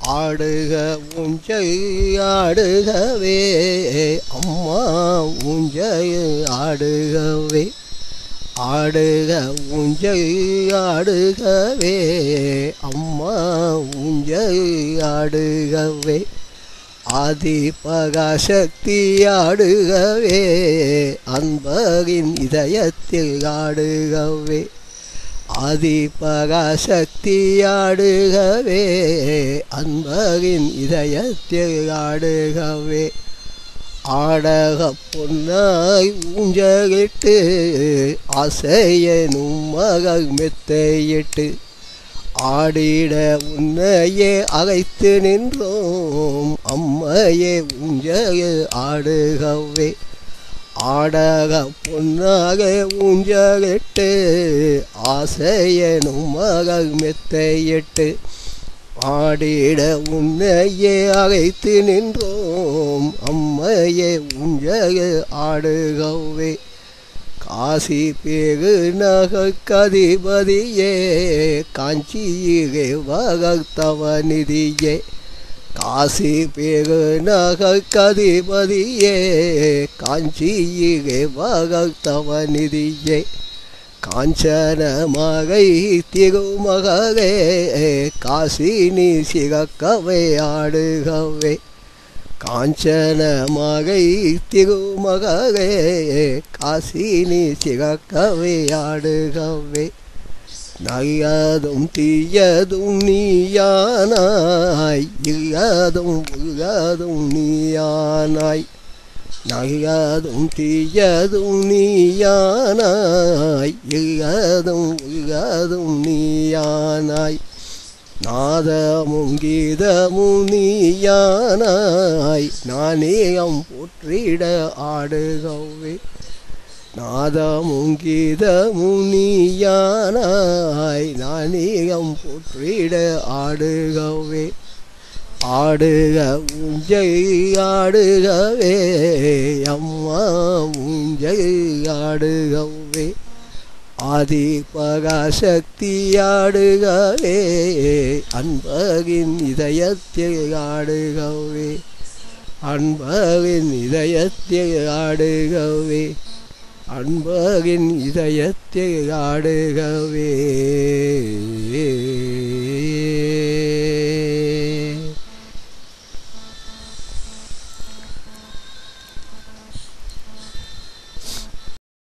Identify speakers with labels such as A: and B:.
A: ஆடுக உஞ்சை ஆடுகவே அம்மா உஞ்சை ஆடுகவே ஆடுக உஞ்சை ஆடுகவே அம்மா உஞ்சை ஆடுகவே ஆதி பகாசக்தி ஆடுகவே அன்பரின் இதயத்தில் ஆடுகவே ஆதி பகாசக்தி ஆடுகவே அன்பரின் இதயத்தில் ஆடுகவே ஆடக பொன்னாய் ஊஞ்சலிட்டு ஆசையனும் மகள் மெத்தையிட்டு ஆடிட உன்னையே அழைத்து நின்றோம் அம்மையே ஊஞ்சல் ஆடுகவே ஆடக பொன்னாக ஊஞ்சலிட்டு ஆசையனும் மகள் மெத்தையிட்டு ஆடிட உன்னையே அழைத்து நின்றோம் அம்மையே ஊஞ்சல் ஆடுகவே காசி பேரு நகக்கதிபதியே காஞ்சியிலே வகத்தவ நிதியே காசி பேரு நகக்கதிபதியே காஞ்சியிலே வகத்தவ நிதியே காஞ்சன மகை திருமகளே காசினி சிகக்கவை ஆடுகவே காஞ்சன மகை திருமகளே காசினி சிகக்கவை ஆடுகவே நல்லதும் தீயதும் நீயானாய் இல்லதும் உள்ளதும் நீயானாய் நல்லதும் தீயதும் நீயானாய் இல்லதும் உள்ளதும் நீயானாய் நாதமும் கீதமும் நீயானாய் நானேயம் போற்றிட ஆடுகவே நாதமும் கீதமும் நீயானாய் நானேயம் போற்றிட ஆடுகவே ஆடுக ஊஞ்சை ஆடுகவே அம்மா ஊஞ்சை ஆடுகவே ஆதி பகாசக்தி ஆடுகவே அன்பகின் இதயத்தில் ஆடுகவே அன்பகின் இதயத்தில் ஆடுகவே அன்பகின் இதயத்தில் ஆடுகவே